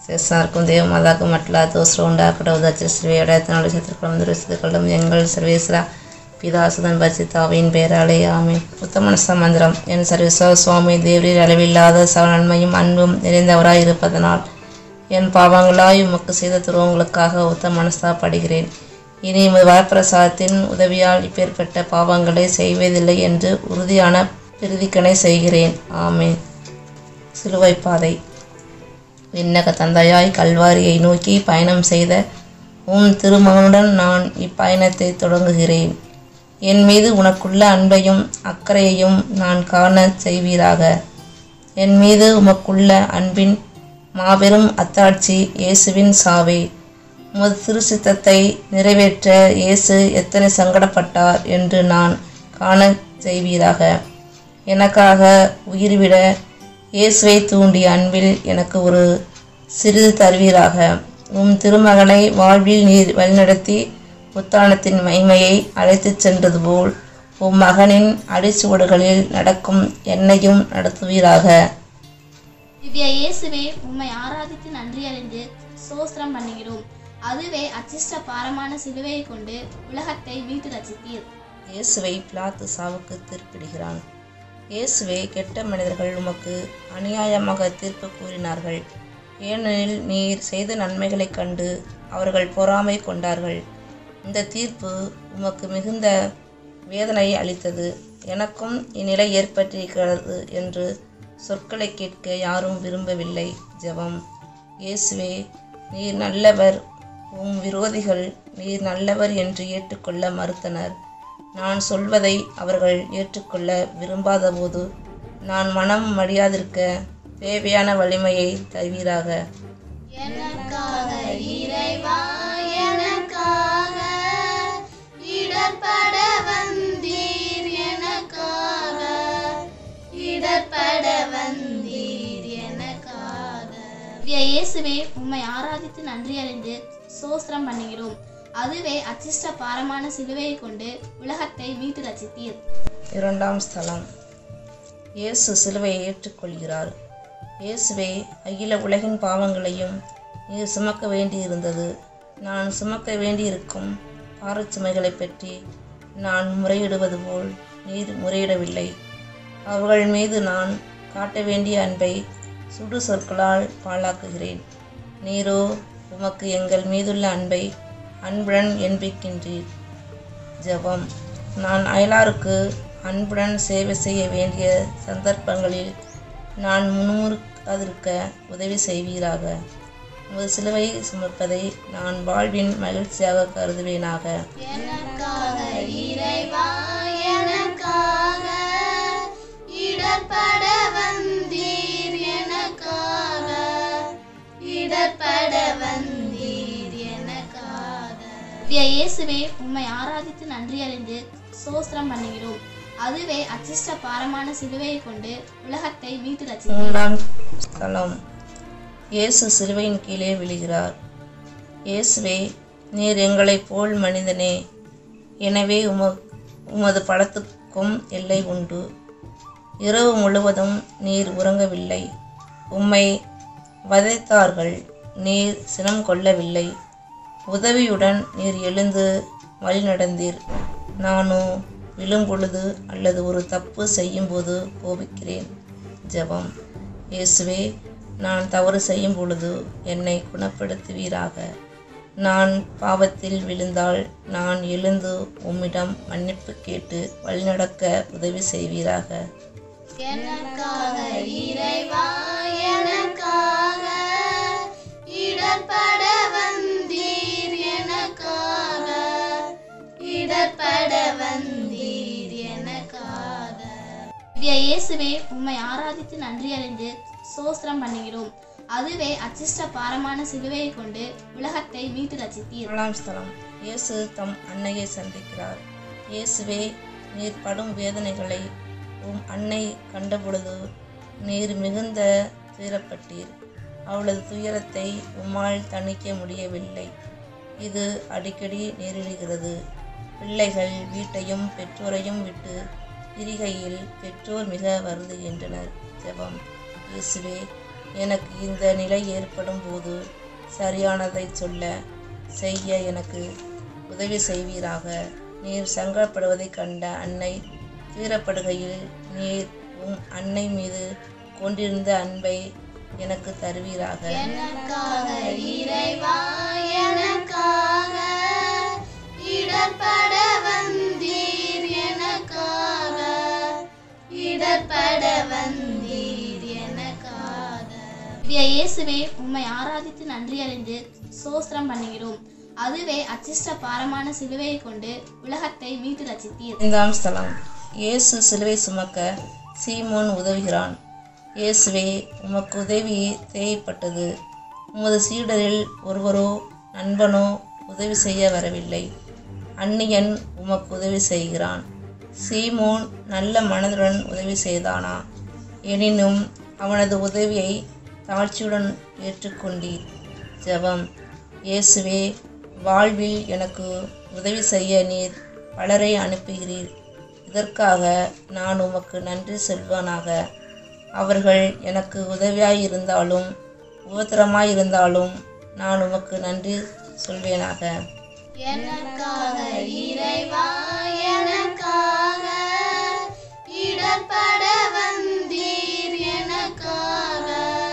செஸ்ஸாருக்கும் தேவமாதாக்கும் மற்றலா தோஸ்ரம் உண்டாக்கட்ட உதாச்சி சிறுவையோட எத்தனாலு சத்துருக்களும் துரிசத்துக்களும் எங்கள் சர்வேஸ்வரா பிதாசுதன் பரிசுத்தாவின் பேராலே ஆமே உத்தமனச மந்திரம் என் சர்வேஸ்வர சுவாமி தேவரீர் அளவில்லாத சவ நன்மையும் அன்பும் நிறைந்தவராய் இருப்பதனால் என் பாவங்களாய் உமக்கு செய்த துருவங்களுக்காக உத்த மனஸ்தாப்படுகிறேன் இனி உமது வரப்பிரசாதத்தின் உதவியால் இப்பேற்பட்ட பாவங்களை செய்வதில்லை என்று உறுதியான பிரதிக்கனை செய்கிறேன் ஆமென் சிலுவை பாதை விண்ணக தந்தையாய் கல்வாரியை நோக்கி பயணம் செய்த உம் திருமகனுடன் நான் இப்பயணத்தை தொடங்குகிறேன் என் மீது உனக்குள்ள அன்பையும் அக்கறையையும் நான் காண செய்வீராக என் மீது உமக்குள்ள அன்பின் மாபெரும் அத்தாட்சி இயேசுவின் சாவே உமது திருச்சித்தத்தை நிறைவேற்ற இயேசு எத்தனை சங்கடப்பட்டார் என்று நான் காண செய்வீராக எனக்காக உயிர்விட இயேசுவை தூண்டிய அன்பில் எனக்கு ஒரு சிறிது தருவீராக உம் திருமகனை வாழ்வில் நீர் வழிநடத்தி உத்தானத்தின் மகிமையை அழைத்துச் சென்றது போல் உம் மகனின் அடிச்சுவடுகளில் நடக்கும் என்னையும் நடத்துவீராக திவ்ய இயேசுவே உம்மை ஆராதித்து நன்றி அறிந்து சோஸ்திரம் பண்ணுகிறோம் அதுவே அச்சிஷ்ட பாரமான சிலுவையை கொண்டு உலகத்தை மீட்டு ரசித்தீர் இயேசுவை பிலாத்து சாவுக்கு தீர்ப்பிடுகிறான் இயேசுவே கெட்ட மனிதர்கள் உமக்கு அநியாயமாக தீர்ப்பு கூறினார்கள் ஏனெனில் நீர் செய்த நன்மைகளைக் கண்டு அவர்கள் பொறாமை கொண்டார்கள் இந்த தீர்ப்பு உமக்கு மிகுந்த வேதனை அளித்தது எனக்கும் இந்நிலை ஏற்பட்டிருக்கிறது என்று சொற்களை கேட்க யாரும் விரும்பவில்லை ஜெபம் இயேசுவே நீர் நல்லவர் உம் விரோதிகள் நீர் நல்லவர் என்று ஏற்றுக்கொள்ள மறுத்தனர் நான் சொல்வதை அவர்கள் ஏற்றுக்கொள்ள விரும்பாதபோது நான் மனம் மடியாதிருக்க தேவையான வலிமையை தருவீராக எனக்காக இறைவா எனக்காக இடர்பட வந்தீர் எனக்காக இடர்பட வந்தீர் எனக்காக திவ்ய இயேசுவே உம்மை ஆராதித்து நன்றி அறிந்து சோஸ்திரம் பண்ணுகிறோம் அதுவே அச்சிஷ்ட பாரமான சிலுவையை கொண்டு உலகத்தை மீட்டு ரசித்தீர் இரண்டாம் ஸ்தலம் இயேசு சிலுவையை ஏற்றுக்கொள்கிறார் இயேசுவே அகில உலகின் பாவங்களையும் நீர் சுமக்க வேண்டியிருந்தது நான் சுமக்க வேண்டியிருக்கும் பாரச்சுமைகளை பற்றி நான் முறையிடுவது போல் நீர் முறையிடவில்லை அவர்கள் மீது நான் காட்ட வேண்டிய அன்பை சுடு சொற்களால் பாழாக்குகிறேன் நீரோ உமக்கு எங்கள் மீதுள்ள அன்பை அன்புடன் என்பிக்கின்றீர் ஜெபம் நான் அயலாருக்கு அன்புடன் சேவை செய்ய வேண்டிய சந்தர்ப்பங்களில் நான் முன்முறுக்காதிருக்க உதவி செய்வீராக உமது சிலுவை சுமப்பதை நான் வாழ்வின் மகிழ்ச்சியாக கருதுவேனாக எனக்காக இறைவா எனக்காக இடர்பட வந்தீர் எனக்காக இடர்பட வந்தீர் எனக்காக திவ்ய இயேசுவே உம்மை ஆராதித்து நன்றி அறிந்து சோஸ்திரம் பண்ணுகிறோம் அதுவே அச்சிஷ்ட பாரமான சிலுவையை கொண்டு உலகத்தை மீட்டு ரசித்தீர் மூன்றாம் ஸ்தலம் இயேசு சிலுவையின் கீழே விழுகிறார் இயேசுவே நீர் எங்களைப் போல் மனிதனே எனவே உம உமது படத்துக்கும் எல்லை உண்டு இரவு முழுவதும் நீர் உறங்கவில்லை உம்மை வதைத்தார்கள் நீர் சினம் கொள்ளவில்லை உதவியுடன் நீர் எழுந்து வழிநடந்தீர் நானோ விழும்பொழுது அல்லது ஒரு தப்பு செய்யும்போது கோபிக்கிறேன் ஜெபம் இயேசுவே நான் தவறு செய்யும் பொழுது என்னை குணப்படுத்துவீராக நான் பாவத்தில் விழுந்தால் நான் எழுந்து உம்மிடம் மன்னிப்பு கேட்டு வழிநடக்க உதவி செய்வீராக எனக்காக இறைவா எனக்காக இடர்பட வந்தீர் எனக்காக இடர்பட வந்தீர் எனக்காக திவ்ய இயேசுவே உம்மை ஆராதித்து நன்றி அறிந்து சோஸ்திரம் பண்ணுகிறோம் அதுவே அச்சிஷ்ட பாரமான சிலுவையை கொண்டு உலகத்தை மீட்டு ரசித்தீர் ஏழாம் ஸ்தலம் இயேசு தம் அன்னையை சந்திக்கிறார் இயேசுவே நீர் படும் வேதனைகளை உம் அன்னை கண்டபொழுது நீர் மிகுந்த துயரப்பட்டீர் அவளது துயரத்தை உம்மால் தணிக்க முடியவில்லை இது அடிக்கடி நேரிடுகிறது பிள்ளைகள் வீட்டையும் பெற்றோரையும் விட்டு பிரிகையில் பெற்றோர் மிக வருந்துகின்றனர் ஜெபம் இயேசுவே எனக்கு இந்த நிலை ஏற்படும் போது சரியானதை சொல்ல செய்ய எனக்கு உதவி செய்வீராக நீர் சங்கடப்படுவதைக் கண்ட அன்னை துயரப்படுகையில் நீர் உம் அன்னை மீது கொண்டிருந்த அன்பை எனக்கு தருவீராக எனக்காக இறைவா எனக்காக இடர்பட வந்தீர் எனக்காக இடர்பட வந்தீர் எனக்காக திவ்ய இயேசுவே உம்மை ஆராதித்து நன்றி அறிந்து சோஸ்திரம் பண்ணுகிறோம் அதுவே அச்சிஷ்ட பாரமான சிலுவையை கொண்டு உலகத்தை மீட்டு ரச்சித்தீர் ஐந்தாம் ஸ்தலம் இயேசு சிலுவை சுமக்க சீமோன் உதவுகிறான் இயேசுவே உமக்கு உதவி தேவைப்பட்டது உமது சீடரில் ஒருவரோ நண்பனோ உதவி செய்ய வரவில்லை அந்நியன் உமக்கு உதவி செய்கிறான் சீமோன் நல்ல மனதுடன் உதவி செய்தானா எனினும் அவனது உதவியை தாழ்ச்சியுடன் ஏற்றுக்கொண்டீர் ஜெபம் இயேசுவே வாழ்வில் எனக்கு உதவி செய்ய நீர் பலரை அனுப்புகிறீர் இதற்காக நான் உமக்கு நன்றி செல்வானாக அவர்கள் எனக்கு உதவியாயிருந்தாலும் உபத்திரமாயிருந்தாலும் நான் உமக்கு நன்றி சொல்வேனாக எனக்காக இறைவா எனக்காக இடர்பட வந்தீர் எனக்காக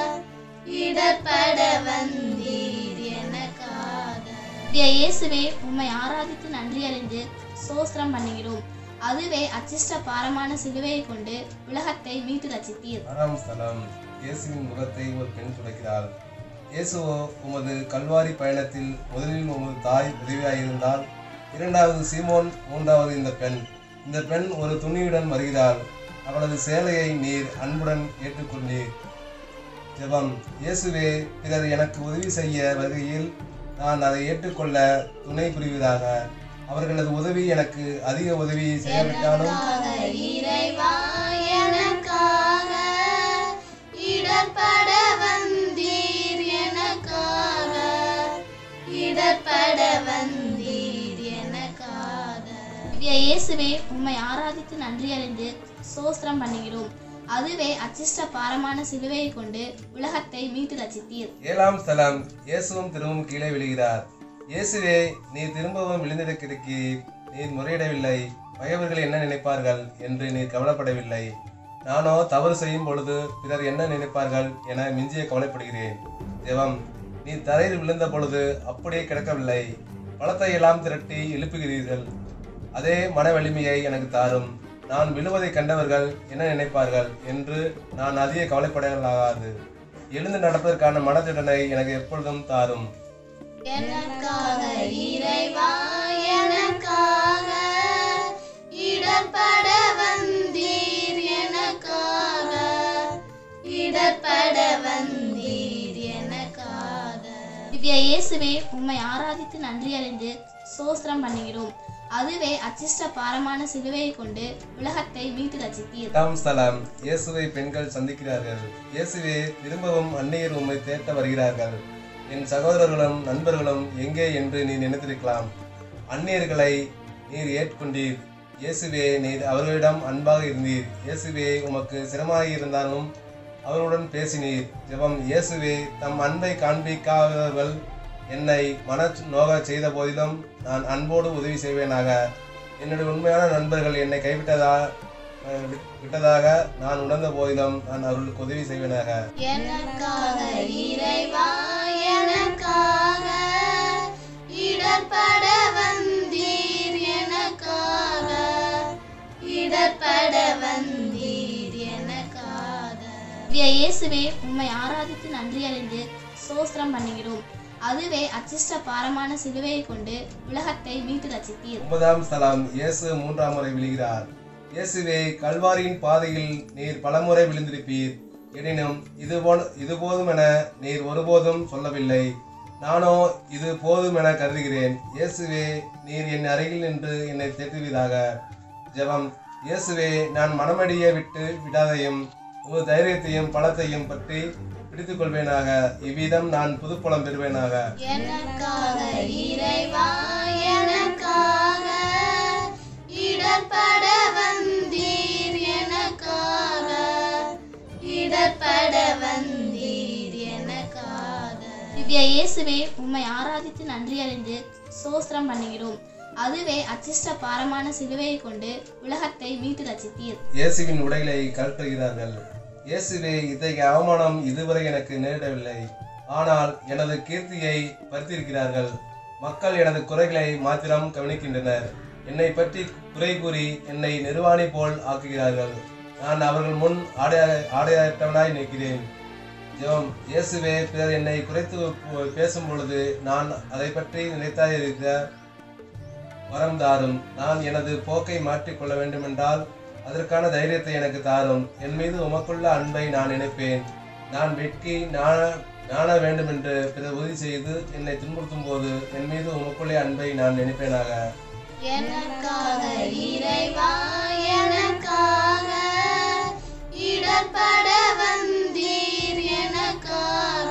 இடர்பட வந்தீர் எனக்காக திவ்ய இயேசுவே உம்மை ஆராதித்து நன்றி அறிந்து சோஸ்திரம் பண்ணுகிறோம் அதுவே அச்சிஷ்ட பாரமான சிலுவையை கொண்டு உலகத்தை மீட்டு ரச்சித்தீர் ஆறாம் ஸ்தலம் இயேசுவின் முகத்தை ஒரு பெண் துடைக்கிறாள் இயேசுவோ உமது கல்வாரி பயணத்தில் முதலில் உமது தாய் உதவியாயிருந்தால் இரண்டாவது சீமோன் மூன்றாவது இந்த பெண் இந்த பெண் ஒரு துணியுடன் வருகிறாள் அவளது சேலையை நீர் அன்புடன் ஏற்றுக்கொண்டீர் ஜெபம் இயேசுவே பிறர் எனக்கு உதவி செய்ய வருகையில் நான் அதை ஏற்றுக்கொள்ள துணை புரிவதாக அவர்களது உதவி எனக்கு அதிக உதவி செய்யாவிட்டாலும் இறைவா எனக்காக இடர்பட வந்தீர் எனக்காக இடர்பட வந்தீர் எனக்காக திவ்ய இயேசுவே உம்மை ஆராதித்து நன்றி அறிந்து சோஸ்திரம் பண்ணுகிறோம் அதுவே அச்சிஷ்ட பாரமான சிலுவையை கொண்டு உலகத்தை மீட்டு ரச்சித்தீர் ஏழாம் ஸ்தலம் இயேசுவும் திரும்பவும் கீழே விழுகிறார் இயேசுவே நீர் திரும்பவும் விழுந்திட கிடக்கிறீர் நீர் முறையிடவில்லை பகைவர்கள் என்ன நினைப்பார்கள் என்று நீர் கவலைப்படவில்லை நானோ தவறு செய்யும் பொழுது பிறர் என்ன நினைப்பார்கள் என மிஞ்சிய கவலைப்படுகிறேன் ஜெபம் நீ தரையில் விழுந்த பொழுது அப்படியே கிடக்கவில்லை பழத்தை எல்லாம் திரட்டி எழுப்புகிறீர்கள் அதே மன வலிமையை எனக்கு தாரும் நான் விழுவதை கண்டவர்கள் என்ன நினைப்பார்கள் என்று நான் அதிக கவலைப்படலாகாது எழுந்து நடப்பதற்கான மனதிடனை எனக்கு எப்பொழுதும் தாரும் எனக்காக இறைவா எனக்காக இடர்பட வந்தீர் எனக்காக இடர்பட வந்தீர் எனக்காக திவ்ய இயேசுவே உம்மை ஆராதித்து நன்றி அறிந்து சோஸ்திரம் பண்ணுகிறோம் அதுவே அச்சிஷ்ட பாரமான சிலுவையை கொண்டு உலகத்தை மீட்டு ரச்சித்தீர் எட்டாம் ஸ்தலம் இயேசுவை பெண்கள் சந்திக்கிறார்கள் இயேசுவே திரும்பவும் அந்நியர் உம்மை தேட்ட வருகிறார்கள் என் சகோதரர்களும் நண்பர்களும் எங்கே என்று நீ நினைத்திருக்கலாம் அந்நியர்களை நீர் ஏற்கொண்டீர் இயேசுவே நீர் அவர்களிடம் அன்பாக இருந்தீர் இயேசுவே உமக்கு சிரமமாக இருந்தாலும் அவர்களுடன் பேசினீர் ஜெபம் இயேசுவே தம் அன்பை காண்பிக்காதவர்கள் என்னை மன நோக செய்த போதிலும் நான் அன்போடு உதவி செய்வேனாக என்னுடைய உண்மையான நண்பர்கள் என்னை கைவிட்டதா அஹ், விட்- விட்டதாக நான் உணர்ந்த போதிலும் நான் அவர்களுக்கு உதவி செய்வேனாக எனக்காக இறைவா எனக்காக இடர்பட வந்தீர். இடர்பட வந்தீர் எனக்காக திவ்ய இயேசுவே உம்மை ஆராதித்து நன்றி அறிந்து சோஸ்திரம் பண்ணுகிறோம் அதுவே அச்சிஷ்ட பாரமான சிலுவையை கொண்டு உலகத்தை மீட்டு ரச்சித்தீர் ஒன்பதாம் ஸ்தலம் இயேசு மூன்றாம் முறை விழுகிறார் இயேசுவே கல்வாரியின் பாதையில் நீர் பலமுறை விழுந்திருப்பீர் எனினும் இது போல் இது போதும் என நீர் ஒருபோதும் சொல்லவில்லை நானோ இது போதும் என கருதுகிறேன் இயேசுவே நீர் என் அருகில் நின்று என்னை தேற்றுவீராக ஜெபம் இயேசுவே நான் மனமடிய விட்டு விடாதையும் உமது தைரியத்தையும் பலத்தையும் பற்றி பிடித்துக் கொள்வேனாக இவ்விதம் நான் புதுப்பலம் பெறுவேனாக எனக்காக இறைவா எனக்காக இடர்பட வந்தீர் எனக்காக இடர்பட வந்தீர் திவ்ய இயேசுவே உம்மை ஆராதித்து நன்றி அறிந்து சோஸ்திரம் பண்ணுகிறோம் அதுவே அச்சிஷ்ட பாரமான சிலுவையை கொண்டு உலகத்தை மீட்டு ரச்சித்தீர் இயேசுவின் உடைகளை கழற்றுகிறார்கள் இயேசுவே இத்தகைய அவமானம் இதுவரை எனக்கு நேரிடவில்லை ஆனால் எனது கீர்த்தியை பறித்திருக்கிறார்கள் மக்கள் எனது குறைகளை மாத்திரம் கவனிக்கின்றனர் என்னை பற்றி குறை கூறி என்னை நிர்வாணி போல் ஆக்குகிறார்கள் நான் அவர்கள் முன் ஆடைய ஆடையற்றவனாய் நிற்கிறேன் ஜெபம் இயேசுவே பிறர் என்னை குறைத்து பு- பேசும் பொழுது நான் அதை பற்றி நினைத்தாயிருக்க வரம் தாரும் நான் எனது போக்கை மாற்றிக்கொள்ள வேண்டுமென்றால் அதற்கான தைரியத்தை எனக்கு தாரும் என் மீது உமக்குள்ள அன்பை நான் நினைப்பேன் நான் வெட்கி நாண நாண வேண்டுமென்று பிறர் உறுதி செய்து என்னை துன்புறுத்தும் போது என் மீது உமக்குள்ளே அன்பை நான் நினைப்பேனாக எனக்காக இறைவா எனக்காக இடர்பட வந்தீர் எனக்காக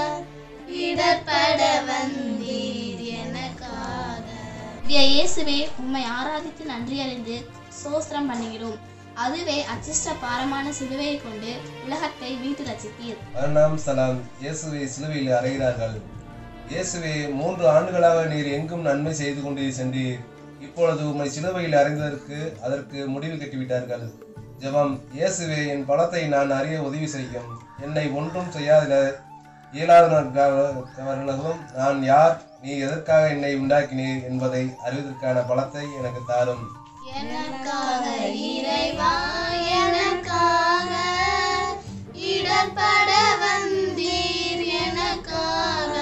இடர்பட வந்தீர் எனக்காக திவ்ய இயேசுவே உம்மை ஆராதித்து நன்றி அறிந்து சோஸ்திரம் பண்ணுகிறோம் அதுவே அச்சிஷ்ட பாரமான சிலுவையை கொண்டு உலகத்தை மீட்டு ரச்சித்தீர் மரணம் ஸ்தலம் இயேசுவை சிலுவையில் அறைகிறார்கள் இயேசுவே மூன்று ஆண்டுகளாக நீர் எங்கும் நன்மை செய்து கொண்டு சென்றீர் இப்பொழுது உம்மை சிலுவையில் அறைந்ததற்கு அதற்கு முடிவு கட்டிவிட்டார்கள் ஜெபம் இயேசுவே என் பலத்தை நான் அறிய உதவி செய்யும் என்னை ஒன்றும் செய்யாத இயலாதவர்களும் நான் யார் நீ எதற்காக என்னை உண்டாக்கினீர் என்பதை அறிவதற்கான பலத்தை எனக்கு தாரும் எனக்காக இறைவா எனக்காக இடர்பட வந்தீர் எனக்காக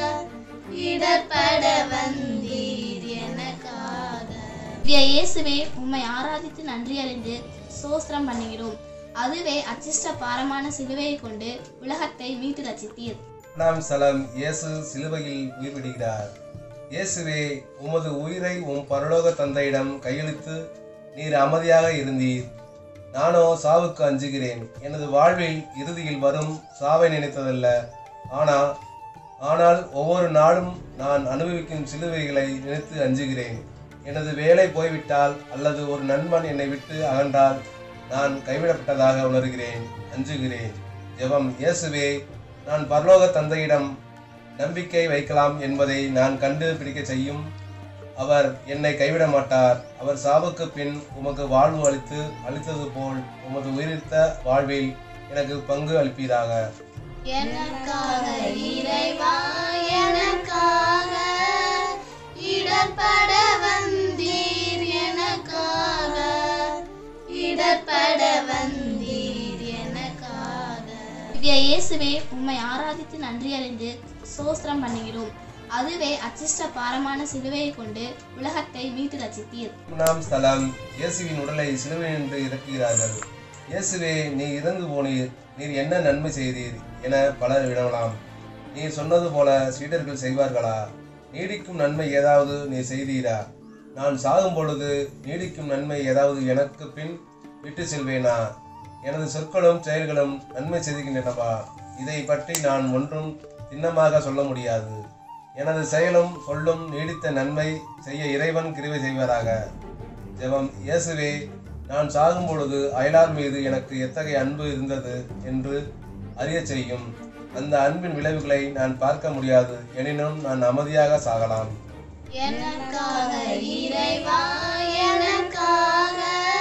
இடர்பட வந்தீர் எனக்காக திவ்ய இயேசுவே உம்மை ஆராதித்து நன்றி அறிந்து சோஸ்திரம் பண்ணுகிறோம் அதுவே அச்சிஷ்ட பாரமான சிலுவையை கொண்டு உலகத்தை மீட்டு ரச்சித்தீர் நாம் ஸ்தலம் இயேசு சிலுவையில் உயிர் விடுகிறார் இயேசுவே உமது உயிரை உம் பரலோக தந்தையிடம் கையளித்து நீர் அமைதியாக இருந்தீர் நானோ சாவுக்கு அஞ்சுகிறேன் எனது வாழ்வில் இறுதியில் வரும் சாவை நினைத்ததல்ல ஆனால் ஆனால் ஒவ்வொரு நாளும் நான் அனுபவிக்கும் சிலுவைகளை நினைத்து அஞ்சுகிறேன் எனது வேலை போய்விட்டால் அல்லது ஒரு நண்பன் என்னை விட்டு அகன்றால் நான் கைவிடப்பட்டதாக உணர்கிறேன் அஞ்சுகிறேன் ஜெபம் இயேசுவே நான் பரலோக தந்தையிடம் நம்பிக்கை வைக்கலாம் என்பதை நான் கண்டு பிடிக்க செய்யும் அவர் என்னை கைவிட மாட்டார் அவர் சாவுக்கு பின் உமக்கு வாழ்வு அளித்து அளித்தது போல் உமது உயிரித்த வாழ்வில் எனக்கு பங்கு அளிப்பீராக எனக்காக இறைவா எனக்காக இடர்பட வந்தீர் எனக்காக இடர்பட வந்தீர் எனக்காக திவ்ய இயேசுவே உம்மை ஆராதித்து நன்றி அறிந்து சோஸ்திரம் பண்ணுகிறோம் அதுவே அச்சிஷ்ட பாரமான சிலுவையை கொண்டு உலகத்தை மீட்டு ரச்சித்தீர் நாம் ஸ்தலம் இயேசுவின் உடலை சிலுவையின்று இறக்குகிறார்கள் இயேசுவே நீ இறந்து போனீர் நீர் என்ன நன்மை செய்தீர் என பலர் வினவலாம் நீர் சொன்னது போல சீடர்கள் செய்வார்களா நீடிக்கும் நன்மை ஏதாவது நீர் செய்தீரா நான் சாகும் பொழுது நீடிக்கும் நன்மை ஏதாவது எனக்கு பின் விட்டு செல்வேனா எனது சொற்களும் செயல்களும் நன்மை செய்கின்றனவா இதை பற்றி நான் ஒன்றும் திண்ணமாக சொல்ல முடியாது எனது செயலும் சொல்லும் நீடித்த நன்மை செய்ய இறைவன் கிருபை செய்வாராக ஜெபம் இயேசுவே நான் சாகும் பொழுது அயலார் மீது எனக்கு எத்தகைய அன்பு இருந்தது என்று அறியச் செய்யும் அந்த அன்பின் விளைவுகளை நான் பார்க்க முடியாது எனினும் நான் அமைதியாக சாகலாம் எனக்காக இறைவா எனக்காக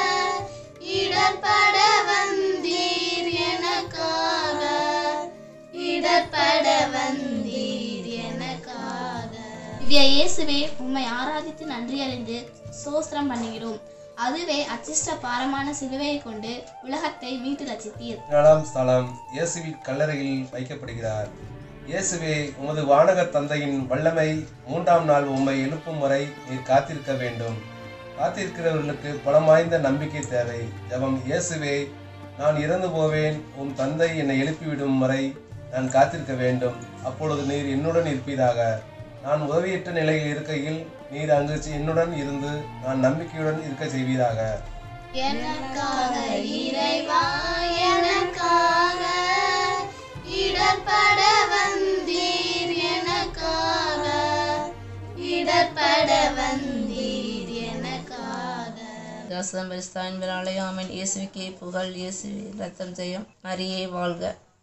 இடர்பட வந்தீர் எனக்காக இடர்பட வந்தீர் எனக்காக திவ்ய இயேசுவே உம்மை ஆராதித்து நன்றி அறிந்து சோஸ்திரம் பண்ணுகிறோம் அதுவே அச்சிஷ்ட பாரமான சிலுவையை கொண்டு உலகத்தை மீட்டு ரச்சித்தீர் பதினாலாம் ஸ்தலம் இயேசுவின் கல்லறையில் வைக்கப்படுகிறார் இயேசுவே உமது வானக தந்தையின் வல்லமை மூன்றாம் நாள் உம்மை எழுப்பும் வரை நீர் காத்திருக்க வேண்டும் காத்திருக்கிறவர்களுக்கு பலம் வாய்ந்த நம்பிக்கை தேவை ஜெபம் இயேசுவே நான் இறந்து போவேன் உம் தந்தை என்னை எழுப்பிவிடும் வரை நான் காத்திருக்க வேண்டும் அப்பொழுது நீர் என்னுடன் இருப்பீராக நான் உதவியற்ற நிலையில் இருக்கையில் நீர் அங்கு என்னுடன் இருந்து நான் நம்பிக்கையுடன் இருக்க செய்வீராக எனக்காக இறைவா எனக்காக இடர்பட வந்தீர் எனக்காக இடர்பட வந்தீர் எனக்காக தாசதம் பரிஸ்தாவின் விராலயம் ஆமன் இயேசுவிக்கே புகழ் இயேசுவே ரத்தம் ஜெயம் மரியே வாழ்க